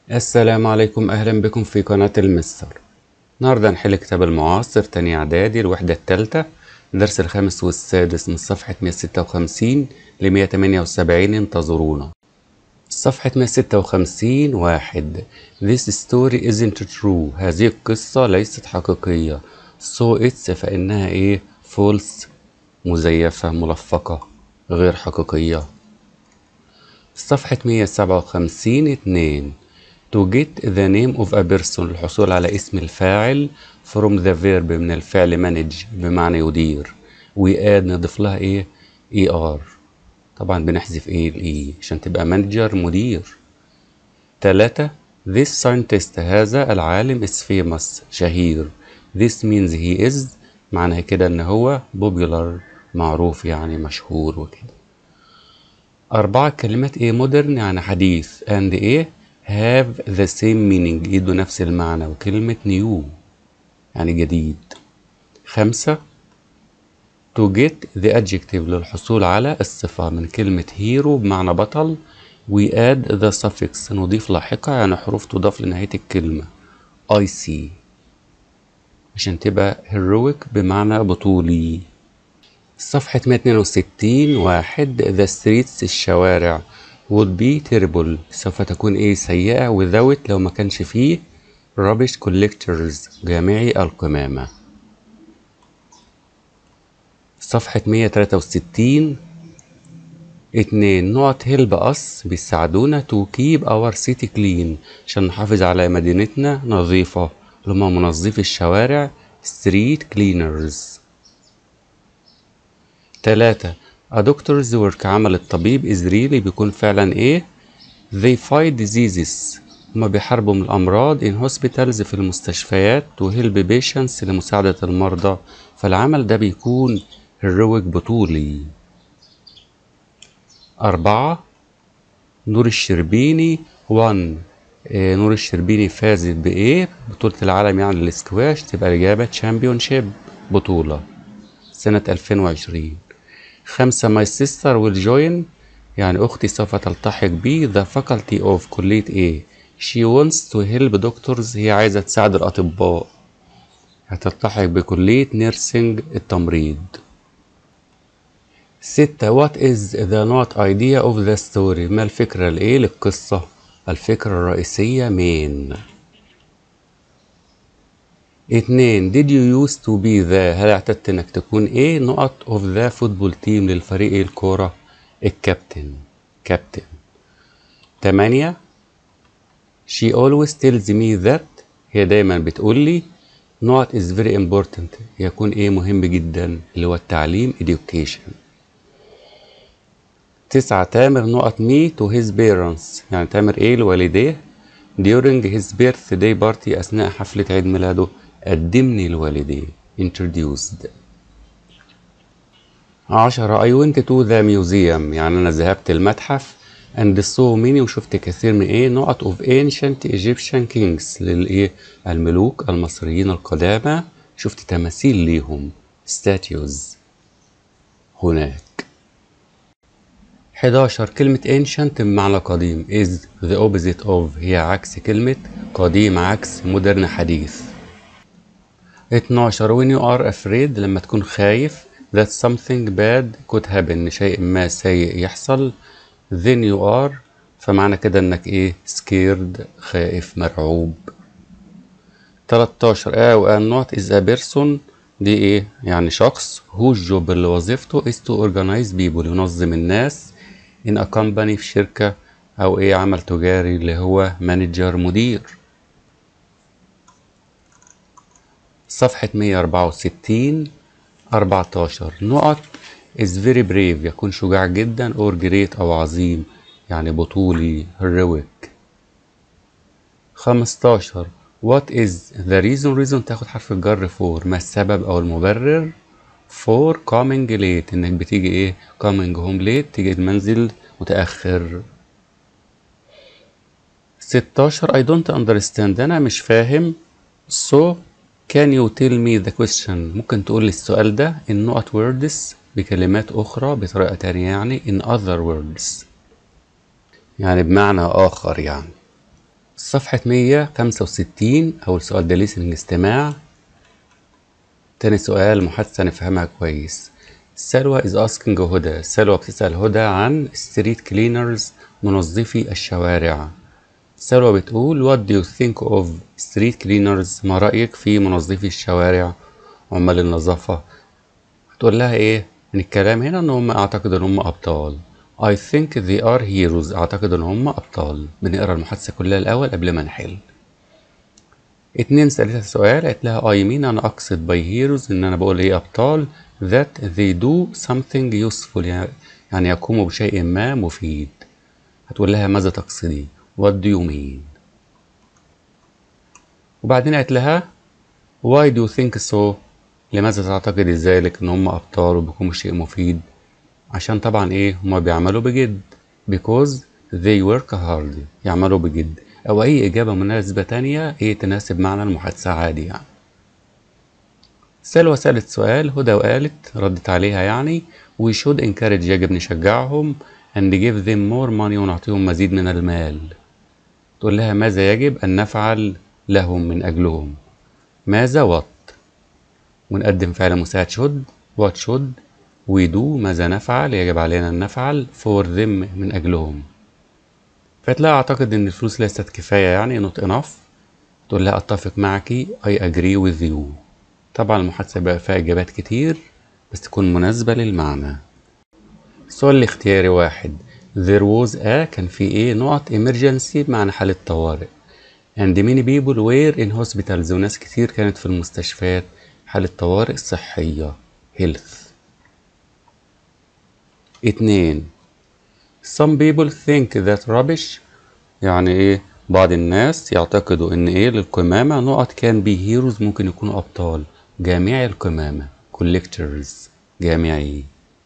السلام عليكم أهلا بكم في قناة المستر النهاردة هنحل كتاب المعاصر تاني إعدادي الوحدة التالتة الدرس الخامس والسادس من صفحة 156 ل 178 انتظرونا صفحة 156 واحد This story isn't true هذه القصة ليست حقيقية so it's فإنها إيه false مزيفة ملفقة غير حقيقية صفحة 157 اتنين to get the name of a person الحصول على اسم الفاعل from the verb من الفعل manage بمعنى يدير we add نضيف لها ايه er طبعا بنحذف ايه الاي عشان تبقى manager مدير تلاتة this scientist هذا العالم is famous شهير this means he is معناها كده ان هو popular معروف يعني مشهور وكده أربعة كلمات ايه modern يعني حديث and ايه have the same meaning يدوا نفس المعنى وكلمة new يعني جديد خمسة to get the adjective للحصول على الصفة من كلمة hero بمعنى بطل we add the suffix نضيف لاحقة يعني حروف تضاف لنهاية الكلمة I see عشان تبقى heroic بمعنى بطولي صفحة 162 واحد the streets الشوارع would be terrible سوف تكون ايه سيئة without لو ما كانش فيه rubbish collectors جامعي القمامة صفحة 163 اتنين نقط هيلب اس بيساعدونا to keep our city clean عشان نحافظ على مدينتنا نظيفة اللي هما منظفي الشوارع street cleaners تلاتة A doctor's work عمل الطبيب is really بيكون فعلا ايه they fight diseases هما بيحاربوا من الأمراض in hospitals في المستشفيات to help patients لمساعدة المرضى فالعمل ده بيكون heroic بطولي أربعة نور الشربيني 1 إيه نور الشربيني فازت بإيه بطولة العالم يعني الاسكواش تبقى الإجابة تشامبيونشيب بطولة سنة 2020 خمسة my sister will join يعني أختي سوف تلتحق بي the faculty of كلية إيه she wants to help doctors هي عايزة تساعد الأطباء هتلتحق بكلية نيرسينج التمريض ستة what is the not idea of the story ما الفكرة الإيه للقصة الفكرة الرئيسية مين اتنين did you used to be the هل اعتدت انك تكون ايه نقط of the football team للفريق الكورة الكابتن كابتن تمانية she always tells me that هي دايما بتقول لي نقط is very important يكون ايه مهم جدا اللي هو التعليم education تسعة تامر نقط me to his parents يعني تامر ايه لوالديه during his birthday party أثناء حفلة عيد ميلاده قدمني لوالديه introduced عشرة I went to the museum يعني أنا ذهبت المتحف and saw many وشفت كثير من إيه نقط of ancient Egyptian kings للإيه الملوك المصريين القدامى شفت تماثيل ليهم statues هناك 11 كلمة ancient بمعنى قديم is the opposite of هي عكس كلمة قديم عكس modern حديث 12 when you are afraid لما تكون خايف that something bad could happen شيء ما سيء يحصل then you are فمعنى كده انك ايه scared خائف مرعوب 13 او a not is a person دي ايه يعني شخص whose job اللي وظيفته is to organize people ينظم الناس in a company في شركة او ايه عمل تجاري اللي هو مانجر مدير صفحة 164 14 نقط is very brave يكون شجاع جدا or great أو عظيم يعني بطولي heroic 15 what is the reason reason تاخد حرف الجر for ما السبب أو المبرر for coming late إنك بتيجي إيه coming home late تيجي المنزل متأخر 16 I don't understand أنا مش فاهم so Can you tell me the question ممكن تقول لي السؤال ده in نقط words بكلمات أخرى بطريقة تانية يعني in other words يعني بمعنى آخر يعني صفحة 165 أول سؤال ده listening استماع تاني سؤال محادثة نفهمها كويس سلوى is asking هدى سلوى بتسأل هدى عن street cleaners منظفي الشوارع سلوى بتقول what do you think of street cleaners ما رأيك في منظفي الشوارع عمال النظافة هتقول لها ايه من الكلام هنا ان هم اعتقد ان هم ابطال I think they are heroes اعتقد ان هم ابطال بنقرا المحادثة كلها الاول قبل ما نحل اتنين سألتها سؤال قالت لها I mean أنا أقصد by heroes إن أنا بقول إيه أبطال that they do something useful يعني يقوموا بشيء ما مفيد هتقول لها ماذا تقصدي what do you mean وبعدين قالت لها why do you think so لماذا تعتقد ذلك إن هم أبطال وبيقوموا بشيء مفيد عشان طبعا إيه هما بيعملوا بجد because they work hard يعملوا بجد أو أي إجابة مناسبة تانية إيه تناسب معنى المحادثة عادي يعني سلوى سألت سؤال هدى وقالت ردت عليها يعني we should encourage يجب نشجعهم and give them more money ونعطيهم مزيد من المال تقول لها ماذا يجب أن نفعل لهم من أجلهم ماذا what ونقدم فعل مساعد should what should we do ماذا نفعل يجب علينا أن نفعل for them من أجلهم فتلاقي أعتقد إن الفلوس ليست كفاية يعني not enough تقول لها أتفق معك I agree with you طبعا المحادثة بقى فيها إجابات كتير بس تكون مناسبة للمعنى السؤال الاختياري واحد there was a كان في ايه نقط emergency بمعنى حالة طوارئ and many people were in hospitals وناس كتير كانت في المستشفيات حالة طوارئ صحية health اتنين some people think that rubbish يعني ايه بعض الناس يعتقدوا ان ايه للقمامة نقط كان بي هيروز ممكن يكونوا ابطال جامعي القمامة collectors جامعي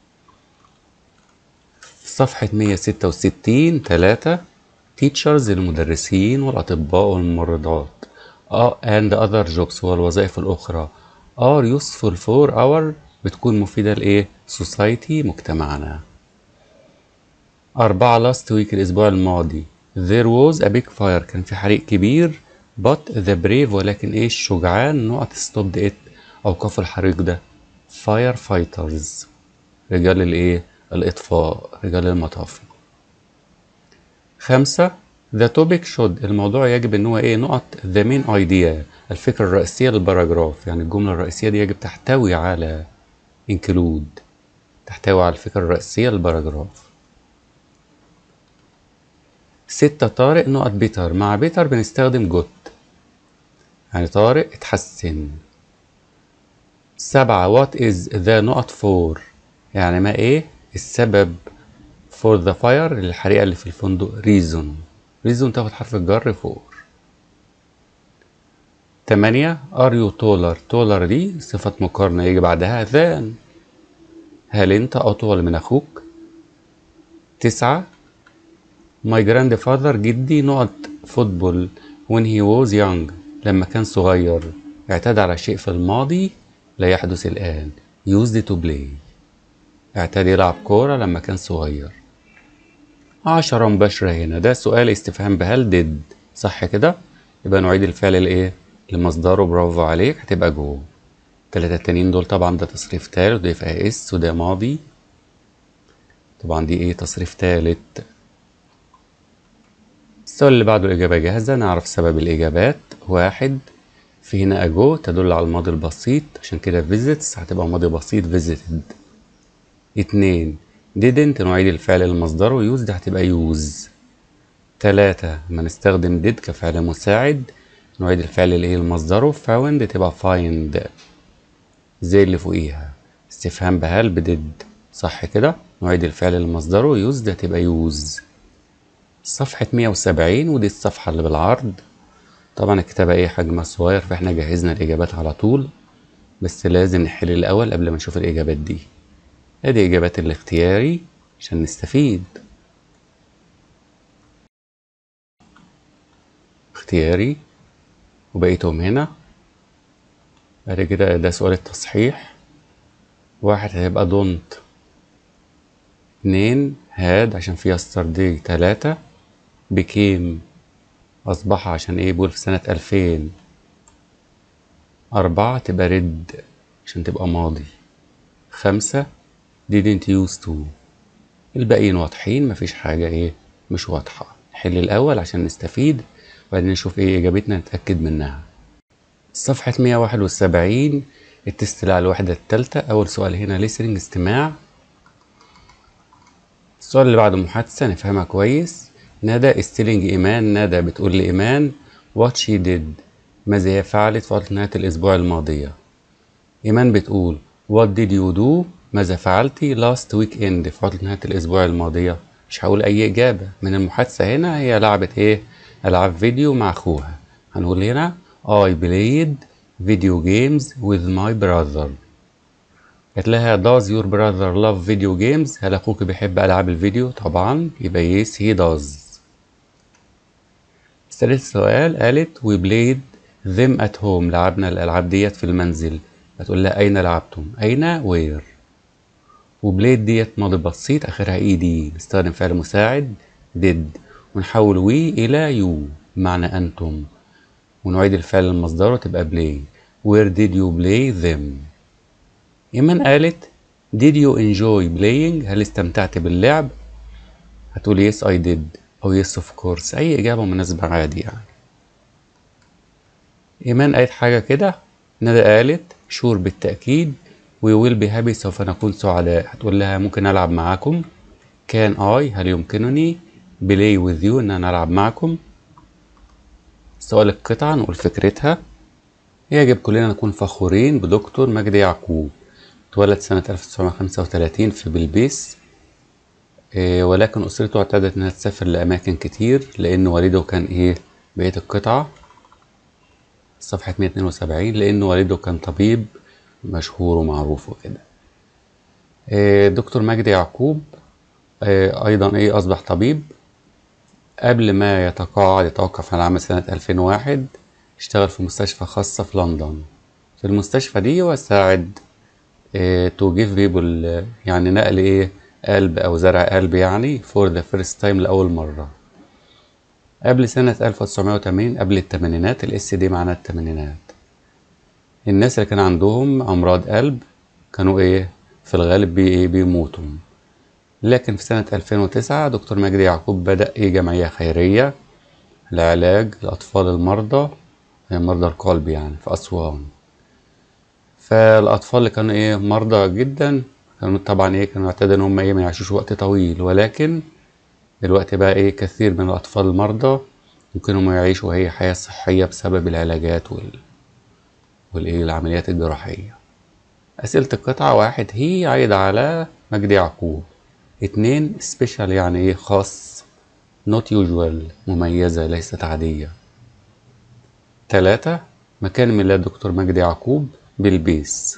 صفحة 166 3 teachers المدرسين والأطباء والممرضات uh, and other jobs والوظائف الأخرى are useful for our بتكون مفيدة لإيه؟ society مجتمعنا أربعة last week الأسبوع الماضي there was a big fire كان في حريق كبير but the brave ولكن إيه الشجعان نقط stopped it أوقفوا الحريق ده fire fighters رجال الإيه؟ الإطفاء رجال المطافي خمسة the topic should الموضوع يجب إن هو إيه نقط the main idea الفكرة الرئيسية للباراجراف يعني الجملة الرئيسية دي يجب تحتوي على include تحتوي على الفكرة الرئيسية للباراجراف ستة طارق نقط بيتر مع بيتر بنستخدم جوت يعني طارق اتحسن سبعة what is the نقط for يعني ما ايه السبب for the fire للحريقة اللي في الفندق reason reason تاخد حرف الجر for تمانية are you taller taller دي صفة مقارنة يجي بعدها than هل انت اطول من اخوك تسعة my grandfather جدي نقط فوتبول when he was young لما كان صغير اعتاد على شيء في الماضي لا يحدث الآن used to play اعتاد يلعب كورة لما كان صغير عشرة مباشرة هنا ده سؤال استفهام بهل did صح كده يبقى نعيد الفعل الايه لمصدره برافو عليك هتبقى جو التلاتة التانيين دول طبعا ده تصريف تالت وده يبقى اس وده ماضي طبعا دي ايه تصريف تالت السؤال اللي بعده الإجابة جاهزة نعرف سبب الإجابات واحد في هنا أجو تدل على الماضي البسيط عشان كده visits هتبقى ماضي بسيط visited اتنين didn't نعيد الفعل لمصدره used هتبقى use تلاتة لما نستخدم did كفعل مساعد نعيد الفعل اللي لمصدره found تبقى find زي اللي فوقيها استفهام بهل بدid صح كده نعيد الفعل لمصدره used هتبقى use صفحة 170 ودي الصفحة اللي بالعرض طبعا الكتابة ايه حجمها صغير فاحنا جهزنا الإجابات على طول بس لازم نحل الأول قبل ما نشوف الإجابات دي ادي إجابات الاختياري عشان نستفيد اختياري وبقيتهم هنا بعد كده ده سؤال التصحيح واحد هيبقى دونت اتنين هاد عشان فيها ستاردي تلاتة became أصبح عشان إيه بقول في سنة ألفين أربعة تبقى ريد عشان تبقى ماضي خمسة didn't used to الباقيين واضحين مفيش حاجة إيه مش واضحة نحل الأول عشان نستفيد وبعدين نشوف إيه إجابتنا نتأكد منها صفحة 171 التست على الوحدة التالتة أول سؤال هنا listening استماع السؤال اللي بعده محادثة نفهمها كويس ندى استيلينج إيمان ندى بتقول لإيمان what she did ماذا هي فعلت في عطلة نهاية الأسبوع الماضية إيمان بتقول what did you do ماذا فعلتي last weekend في عطلة نهاية الأسبوع الماضية مش هقول أي إجابة من المحادثة هنا هي لعبت إيه ألعاب فيديو مع أخوها هنقول هنا I played video games with my brother قالت لها does your brother love video games هل أخوك بيحب ألعاب الفيديو طبعا يبقى yes he does ثالث سؤال قالت we played them at home لعبنا الألعاب ديت في المنزل هتقول لها أين لعبتم أين where وبليد ديت ماضي بسيط آخرها اي دي نستخدم فعل مساعد did ونحول وي إلى يو بمعنى أنتم ونعيد الفعل لمصدره تبقى play where did you play them إيمان قالت did you enjoy playing هل استمتعت باللعب هتقول yes I did أو yes of course أي إجابة مناسبة عادي يعني إيمان قالت حاجة كده ندى قالت شور بالتأكيد we will be happy سوف نكون سعداء هتقول لها ممكن ألعب معاكم can I هل يمكنني play with you إن أنا ألعب معكم سؤال القطعة نقول فكرتها يجب كلنا نكون فخورين بدكتور مجدي يعقوب اتولد سنة 1935 في بلبيس إيه ولكن أسرته اعتادت إنها تسافر لأماكن كتير لأن والده كان إيه بقية القطعة صفحة 172 لأن والده كان طبيب مشهور ومعروف وكده إيه دكتور مجدي يعقوب إيه أيضا إيه أصبح طبيب قبل ما يتقاعد يتوقف عن العمل سنة 2001 اشتغل في مستشفى خاصة في لندن في المستشفى دي وساعد تو جيف بيبل يعني نقل ايه قلب او زرع قلب يعني فور ذا فيرست تايم لاول مره قبل سنة 1980 قبل الثمانينات الاس دي معناها الثمانينات الناس اللي كان عندهم امراض قلب كانوا ايه في الغالب بي ايه بيموتوا لكن في سنة 2009 دكتور مجدي يعقوب بدأ ايه جمعية خيرية لعلاج الأطفال المرضى مرضى القلب يعني في أسوان فالأطفال اللي كانوا إيه مرضى جدا كانوا طبعا إيه كانوا اعتادوا إن هم إيه ما يعيشوش وقت طويل ولكن دلوقتي بقى إيه كثير من الأطفال المرضى يمكنوا ما يعيشوا هي حياة صحية بسبب العلاجات وال والإيه العمليات الجراحية أسئلة القطعة واحد هي عايدة على مجدي يعقوب اتنين سبيشال يعني إيه خاص not usual مميزة ليست عادية تلاتة مكان ميلاد دكتور مجدي يعقوب بالبيس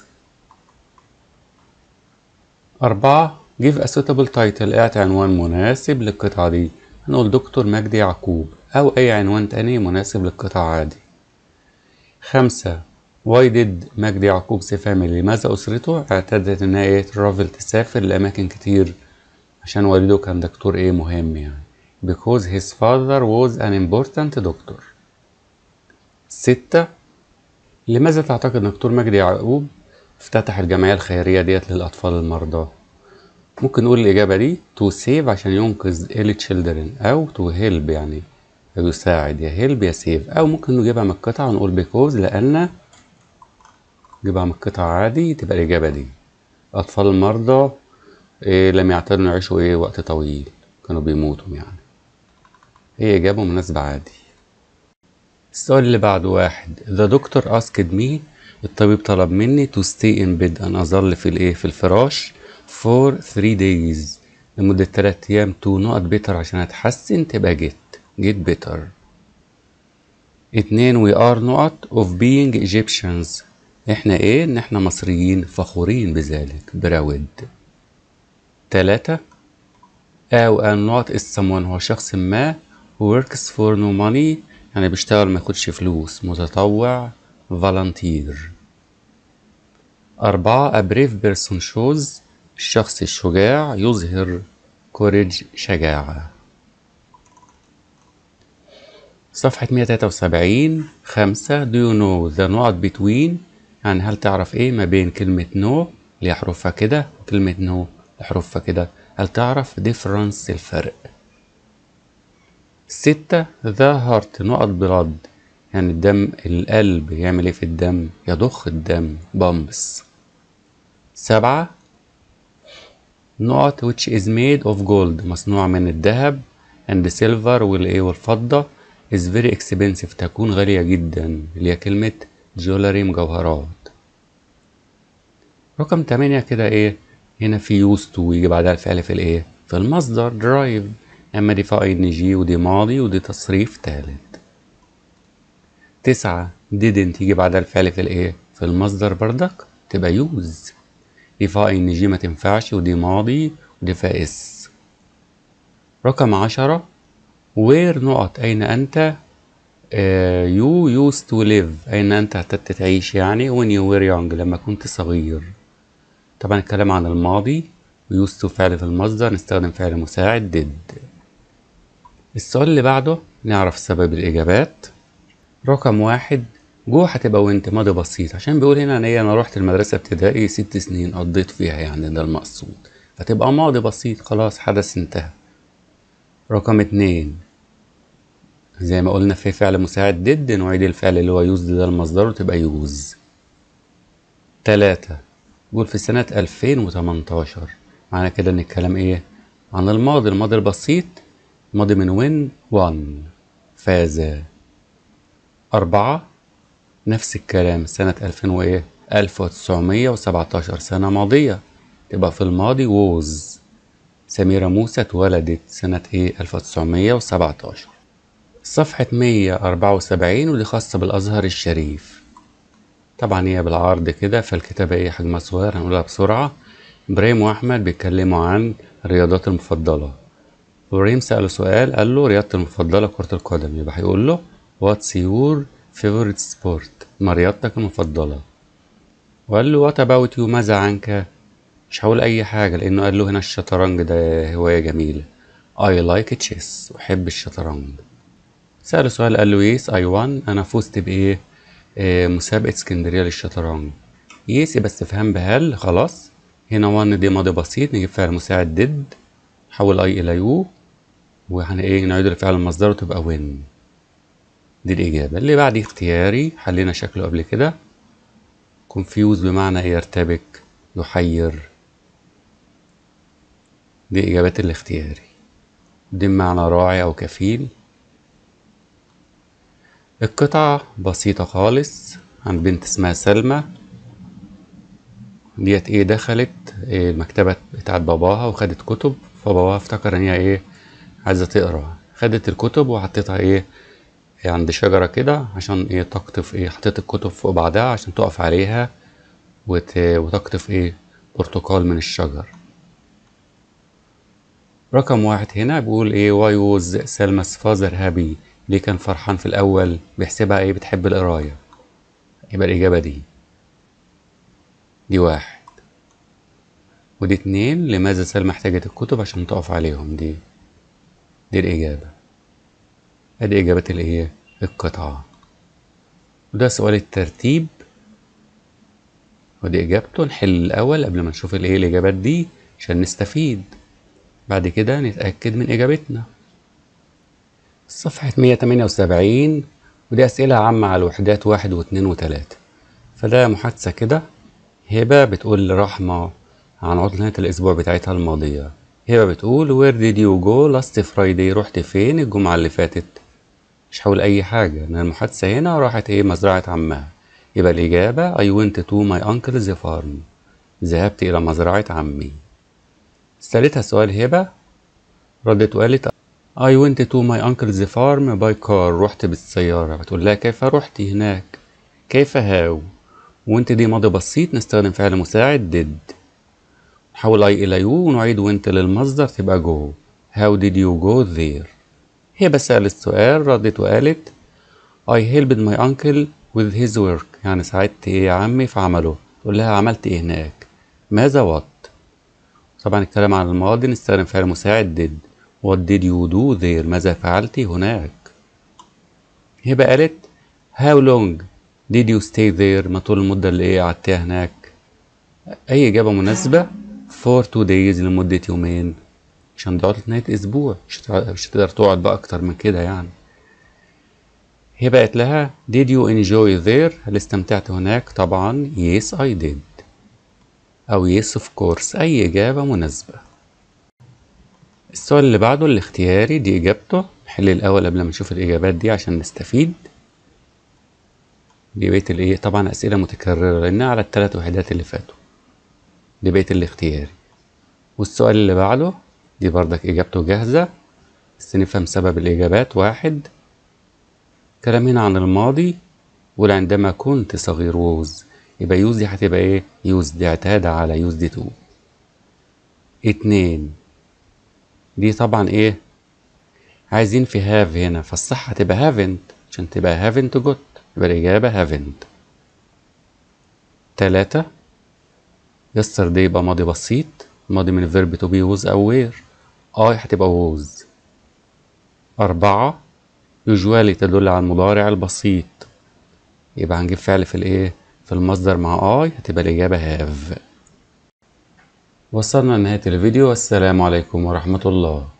أربعة give a suitable title اعطي عنوان مناسب للقطعة دي هنقول دكتور مجدي يعقوب أو أي عنوان تاني مناسب للقطعة عادي خمسة why did مجدي يعقوب سي فاميلي لماذا أسرته اعتادت إنها إيه ترافل تسافر لأماكن كتير عشان والده كان دكتور إيه مهم يعني because his father was an important doctor ستة لماذا تعتقد ان دكتور مجدي يعقوب افتتح الجمعية الخيرية ديت للأطفال المرضى ممكن نقول الإجابة دي to save عشان ينقذ ill children أو to help يعني يساعد يا help يا save أو ممكن نجيبها من القطعة ونقول because لأن نجيبها من القطعة عادي تبقى الإجابة دي الأطفال المرضى إيه لم يعتادوا يعيشوا إيه وقت طويل كانوا بيموتوا يعني هي إجابة مناسبة عادي السؤال اللي بعده واحد The doctor asked me الطبيب طلب مني to stay in bed أن أظل في الإيه في الفراش for three days لمدة تلات أيام to نقط better عشان أتحسن تبقى get get better اتنين we are نقط of being Egyptians احنا ايه ان احنا مصريين فخورين بذلك براود تلاتة أو أن not is someone هو شخص ما who works for no money يعني بيشتغل ما ياخدش فلوس متطوع volunteer أربعة a brave person shows الشخص الشجاع يظهر courage شجاعة صفحة 173 خمسة do you know the نقط between يعني هل تعرف ايه ما بين كلمة no اللي هي حروفها كده وكلمة no اللي حروفها كده هل تعرف difference الفرق ستة the heart نقط blood يعني الدم القلب يعمل ايه في الدم يضخ الدم بامبس سبعة نقط which is made of gold مصنوع من الذهب and silver والايه والفضة is very expensive تكون غالية جدا اللي هي كلمة جولري مجوهرات رقم تمانية كده ايه هنا في used to يجي بعدها الفعل في الايه في المصدر drive اما دي فا ان جي ودي ماضي ودي تصريف تالت تسعة didn't يجي بعدها الفعل في الايه في المصدر بردك تبقى use دي فا ان جي ما تنفعش ودي ماضي ودي فا اس رقم عشرة where نقط أين أنت uh, you used to live أين أنت اعتدت تعيش يعني when you were young لما كنت صغير طبعا الكلام عن الماضي used to فعل في المصدر نستخدم فعل مساعد did السؤال اللي بعده نعرف سبب الإجابات رقم واحد جو هتبقى وانت ماضي بسيط عشان بيقول هنا ان انا رحت المدرسة ابتدائي ست سنين قضيت فيها يعني ده المقصود فتبقى ماضي بسيط خلاص حدث انتهى رقم اتنين زي ما قلنا في فعل مساعد ديد نعيد الفعل اللي هو يوز ده المصدر وتبقى يوز تلاتة بيقول في سنة ألفين وتمنتاشر معنى كده ان الكلام ايه عن الماضي الماضي البسيط ماضي من وين وان فاز أربعة نفس الكلام سنة ألفين وإيه ألف وتسعمية وسبعتاشر سنة ماضية تبقى في الماضي ووز سميرة موسى اتولدت سنة إيه ألف وتسعمية وسبعتاشر صفحة مية أربعة وسبعين ودي خاصة بالأزهر الشريف طبعا هي بالعرض كده فالكتابة إيه حجمها صغير هنقولها بسرعة إبراهيم وأحمد بيتكلموا عن الرياضات المفضلة إبراهيم سأله سؤال قال له رياضتي المفضلة كرة القدم يبقى هيقول له واتس يور favorite sport ما رياضتك المفضلة وقال له what about you ماذا عنك مش هقول أي حاجة لأنه قال له هنا الشطرنج ده هواية جميلة I like chess أحب الشطرنج سأله سؤال قال له yes I won أنا فزت بإيه آه مسابقة اسكندرية للشطرنج يس بس فهم بهل خلاص هنا وان دي ماضي بسيط نجيب فعل مساعد ديد حول اي الى يو وهن ايه نعيد الفعل المصدر وتبقى وين دي الإجابة اللي بعد اختياري حلينا شكله قبل كده confuse بمعنى يرتبك يحير دي إجابات الاختياري دي بمعنى راعي أو كفيل القطعة بسيطة خالص عن بنت اسمها سلمى ديت ايه دخلت إيه المكتبة بتاعت باباها وخدت كتب فباباها افتكر ان هي ايه عايزة تقرا خدت الكتب وحطيتها ايه عند شجرة كده عشان ايه تقطف ايه حطيت الكتب فوق بعضها عشان تقف عليها وت... وتقطف ايه برتقال من الشجر رقم واحد هنا بيقول ايه واي ووز سلمس فازر هابي ليه كان فرحان في الأول بيحسبها ايه بتحب القراية يبقى الإجابة دي دي واحد ودي اتنين لماذا سلمى احتاجت الكتب عشان تقف عليهم دي دي الإجابة ادي إجابة الإيه القطعة وده سؤال الترتيب ودي إجابته نحل الأول قبل ما نشوف الإيه الإجابات دي عشان نستفيد بعد كده نتأكد من إجابتنا صفحة 178 ودي أسئلة عامة على الوحدات واحد واثنين وتلاتة فده محادثة كده هبة بتقول لرحمة عن عطلة الأسبوع بتاعتها الماضية هبة بتقول where did you go last Friday رحت فين الجمعة اللي فاتت مش هقول أي حاجة لأن المحادثة هنا راحت إيه مزرعة عمها يبقى الإجابة I went to my uncle's farm ذهبت إلى مزرعة عمي سألتها سؤال هبة ردت وقالت I went to my uncle's farm by car رحت بالسيارة بتقول لها كيف رحت هناك كيف هاو وانت دي ماضي بسيط نستخدم فعل مساعد did نحول I إلى you ونعيد وانت للمصدر تبقى go how did you go there هي بس سألت السؤال ردت وقالت I helped my uncle with his work يعني ساعدت ايه عمي في عمله تقول لها عملت ايه هناك ماذا what طبعا الكلام عن الماضي نستخدم فعل مساعد did what did you do there ماذا فعلت هناك هبة قالت how long did you stay there ما طول المدة اللي ايه قعدتها هناك أي إجابة مناسبة for two days لمدة يومين عشان دي عطلة نهاية أسبوع مش هتع- مش هتقدر تقعد بقى أكتر من كده يعني هي بقت لها did you enjoy there هل استمتعت هناك طبعا yes I did أو yes of course أي إجابة مناسبة السؤال اللي بعده الاختياري دي إجابته نحل الأول قبل ما نشوف الإجابات دي عشان نستفيد دي بقية الإيه طبعا أسئلة متكررة لأنها على التلات وحدات اللي فاتوا دي بقية الاختياري والسؤال اللي بعده دي بردك إجابته جاهزة بس نفهم سبب الإجابات واحد كلام هنا عن الماضي قول عندما كنت صغير ووز يبقى يوز دي هتبقى ايه يوز دي اعتاد على يوز دي تو اتنين دي طبعا ايه عايزين في هاف هنا فالصح هتبقى هافنت عشان تبقى هافنت جوت يبقى الإجابة هافنت تلاتة يستر دي يبقى ماضي بسيط ماضي من الفيرب تو بي ووز أو وير اي هتبقى ووز أربعة يوجوالي تدل على المضارع البسيط يبقى هنجيب فعل في الايه في المصدر مع اي هتبقى الإجابة هاف وصلنا لنهاية الفيديو والسلام عليكم ورحمة الله